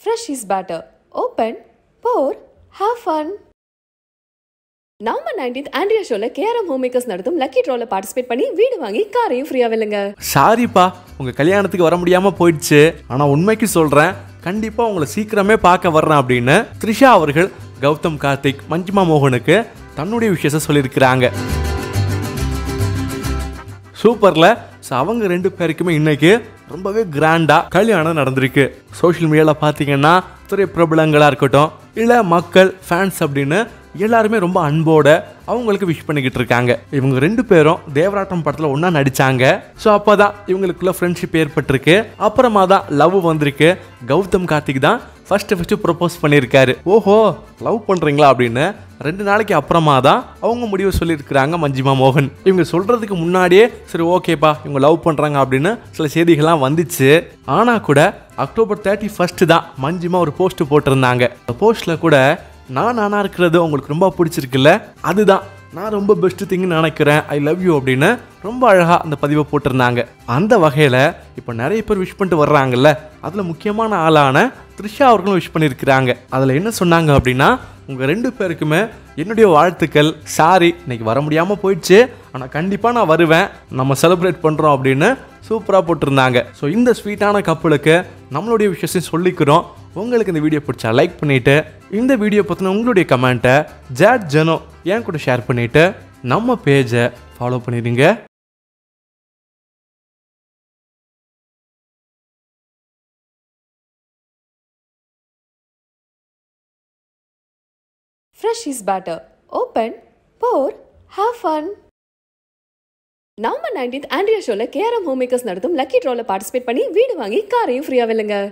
Fresh is better. Open, pour, have fun. November nineteenth Andrea ஷோல KRM home makers நடத்தும் lucky ட்ரோல participate பண்ணி வீடு வாங்கி காரையும் ஃப்ரீயா வெல்லுங்க சாரிப்பா உங்கள் கல்யாணத்துக்கு வர முடியாமல் போயிடுச்சு ஆனால் உண்மைக்கு சொல்கிறேன் கண்டிப்பாக உங்களை சீக்கிரமே பார்க்க வர்றேன் அப்படின்னு த்ரிஷா அவர்கள் கௌதம் கார்த்திக் மஞ்சிமா மோகனுக்கு தன்னுடைய விஷயத்தை சொல்லியிருக்கிறாங்க சூப்பரில் ஸோ அவங்க ரெண்டு பேருக்குமே இன்னைக்கு ரொம்பவே கிராண்டாக கல்யாணம் நடந்திருக்கு சோஷியல் மீடியாவில் பார்த்தீங்கன்னா துறை பிரபலங்களாக இருக்கட்டும் இல்லை மக்கள் ஃபேன்ஸ் அப்படின்னு எல்லாருமே ரொம்ப அன்போட அவங்களுக்கு விஷ் பண்ணிக்கிட்டு இருக்காங்க இவங்க ரெண்டு பேரும் தேவராட்டம் படத்தில் ஒன்றா நடித்தாங்க ஸோ அப்போ தான் இவங்களுக்குள்ள ஃப்ரெண்ட்ஷிப் ஏற்பட்டிருக்கு அப்புறமா தான் லவ் வந்திருக்கு கௌதம் கார்த்திக் தான் ஃபர்ஸ்ட் ஃபர்ஸ்ட் ப்ரொபோஸ் பண்ணியிருக்காரு ஓஹோ லவ் பண்ணுறீங்களா அப்படின்னு ரெண்டு நாளைக்கு அப்புறமா தான் அவங்க முடிவு சொல்லியிருக்கிறாங்க மஞ்சிமா மோகன் இவங்க சொல்கிறதுக்கு முன்னாடியே சரி ஓகேப்பா இவங்க லவ் பண்ணுறாங்க அப்படின்னு சில செய்திகள்லாம் வந்துச்சு ஆனால் கூட அக்டோபர் தேர்ட்டி ஃபர்ஸ்ட் தான் மஞ்சிமா ஒரு போஸ்ட் போட்டிருந்தாங்க அந்த போஸ்ட்டில் கூட நான் நானா இருக்கிறது உங்களுக்கு ரொம்ப பிடிச்சிருக்குல்ல அதுதான் நான் ரொம்ப பெஸ்ட் திங்னு நினைக்கிறேன் ஐ லவ் யூ அப்படின்னு ரொம்ப அழகாக அந்த பதிவை போட்டிருந்தாங்க அந்த வகையில் இப்போ நிறைய பேர் விஷ் பண்ணிட்டு வர்றாங்கல்ல அதில் முக்கியமான ஆளான த்ரிஷா அவர்களும் விஷ் பண்ணியிருக்கிறாங்க அதில் என்ன சொன்னாங்க அப்படின்னா உங்கள் ரெண்டு பேருக்குமே என்னுடைய வாழ்த்துக்கள் சாரி இன்னைக்கு வர முடியாமல் போயிடுச்சு ஆனால் கண்டிப்பாக நான் வருவேன் நம்ம செலிப்ரேட் பண்ணுறோம் அப்படின்னு சூப்பராக போட்டிருந்தாங்க ஸோ இந்த ஸ்வீட்டான கப்பலுக்கு நம்மளுடைய விஷயத்தையும் சொல்லிக்கிறோம் உங்களுக்கு இந்த வீடியோ பிடிச்சா லைக் பண்ணிவிட்டு இந்த வீடியோ பற்றின உங்களுடைய கமெண்ட்டை ஜாட் ஜனோ என் கூட ஷேர் பண்ணிவிட்டு நம்ம பேஜை ஃபாலோ பண்ணிடுங்க Fresh is better. Open, pour, have fun. November nineteenth Andrea ஷோல கேஆர்எம் ஹோம் மேக்கர்ஸ் நடத்தும் லக்கி ட்ரோல பார்ட்டிசிபேட் பண்ணி வீடு வாங்கி காரையும் ஃப்ரீயா வெல்லுங்க